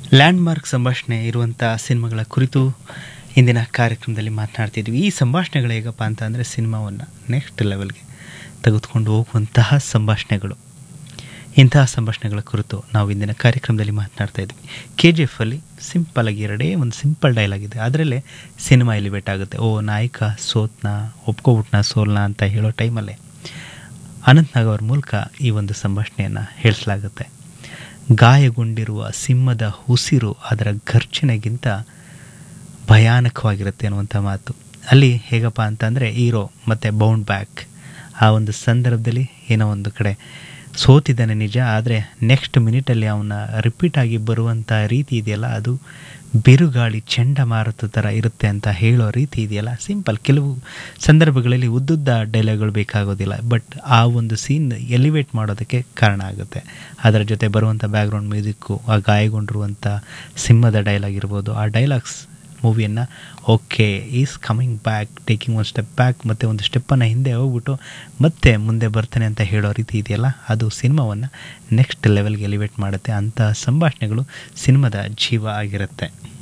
landmark ಸಂಭಾಷಣೆ ಇರುವಂಥ ಸಿನಿಮಾಗಳ ಕುರಿತು ಇಂದಿನ ಕಾರ್ಯಕ್ರಮದಲ್ಲಿ ಮಾತನಾಡ್ತಿದ್ವಿ ಈ ಸಂಭಾಷಣೆಗಳು ಹೇಗಪ್ಪ ಅಂತ ಅಂದರೆ ಸಿನಿಮಾವನ್ನು ನೆಕ್ಸ್ಟ್ ಲೆವೆಲ್ಗೆ ತೆಗೆದುಕೊಂಡು ಹೋಗುವಂತಹ ಸಂಭಾಷಣೆಗಳು ಇಂತಹ ಸಂಭಾಷಣೆಗಳ ಕುರಿತು ನಾವು ಇಂದಿನ ಕಾರ್ಯಕ್ರಮದಲ್ಲಿ ಮಾತನಾಡ್ತಾ ಇದ್ವಿ ಕೆ ಜಿ ಎಫಲ್ಲಿ ಸಿಂಪಲಾಗಿ ಎರಡೇ ಒಂದು ಸಿಂಪಲ್ ಡೈಲಾಗ್ ಇದೆ ಅದರಲ್ಲೇ ಸಿನಿಮಾ ಎಲಿವೇಟ್ ಆಗುತ್ತೆ ಓ ನಾಯಕ ಸೋತ್ನ ಒಪ್ಕೊಬಿಟ್ನ ಸೋಲ್ನ ಅಂತ ಹೇಳೋ ಟೈಮಲ್ಲೇ ಅನಂತ್ ನಾಗ್ ಅವ್ರ ಮೂಲಕ ಈ ಒಂದು ಸಂಭಾಷಣೆಯನ್ನು ಹೇಳಿಸಲಾಗುತ್ತೆ ಗಾಯಗೊಂಡಿರುವ ಸಿಂಹದ ಉಸಿರು ಅದರ ಘರ್ಜನೆಗಿಂತ ಭಯಾನಕವಾಗಿರುತ್ತೆ ಅನ್ನುವಂಥ ಮಾತು ಅಲ್ಲಿ ಹೇಗಪ್ಪ ಅಂತಂದರೆ ಹೀರೋ ಮತ್ತು ಬೌಂಡ್ ಬ್ಯಾಕ್ ಆ ಒಂದು ಸಂದರ್ಭದಲ್ಲಿ ಏನೋ ಒಂದು ಕಡೆ ಸೋತಿದ್ದಾನೆ ನಿಜ ಆದರೆ ನೆಕ್ಸ್ಟ್ ಮಿನಿಟಲ್ಲಿ ಅವನ ರಿಪೀಟ್ ಆಗಿ ಬರುವಂಥ ರೀತಿ ಇದೆಯಲ್ಲ ಅದು ಬಿರುಗಾಳಿ ಚಂಡಮಾರುತ ಥರ ಇರುತ್ತೆ ಅಂತ ಹೇಳೋ ರೀತಿ ಇದೆಯಲ್ಲ ಸಿಂಪಲ್ ಕೆಲವು ಸಂದರ್ಭಗಳಲ್ಲಿ ಉದ್ದುದ್ದ ಡೈಲಾಗ್ಗಳು ಬೇಕಾಗೋದಿಲ್ಲ ಬಟ್ ಆ ಒಂದು ಸೀನ್ ಎಲಿವೇಟ್ ಮಾಡೋದಕ್ಕೆ ಕಾರಣ ಆಗುತ್ತೆ ಅದರ ಜೊತೆ ಬರುವಂಥ ಬ್ಯಾಕ್ಗ್ರೌಂಡ್ ಮ್ಯೂಸಿಕ್ಕು ಆ ಗಾಯಗೊಂಡಿರುವಂಥ ಸಿಂಹದ ಡೈಲಾಗ್ ಇರ್ಬೋದು ಆ ಡೈಲಾಗ್ಸ್ ಮೂವಿಯನ್ನು okay is coming back taking ಒಂದು ಸ್ಟೆಪ್ ಬ್ಯಾಕ್ ಮತ್ತು ಒಂದು ಸ್ಟೆಪ್ಪನ್ನು ಹಿಂದೆ ಹೋಗ್ಬಿಟ್ಟು ಮತ್ತೆ ಮುಂದೆ ಬರ್ತಾನೆ ಅಂತ ಹೇಳೋ ರೀತಿ ಇದೆಯಲ್ಲ ಅದು ಸಿನಿಮಾವನ್ನು ನೆಕ್ಸ್ಟ್ ಲೆವೆಲ್ಗೆ ಎಲಿವೇಟ್ ಮಾಡುತ್ತೆ ಅಂಥ ಸಂಭಾಷಣೆಗಳು ಸಿನಿಮಾದ ಜೀವ ಆಗಿರುತ್ತೆ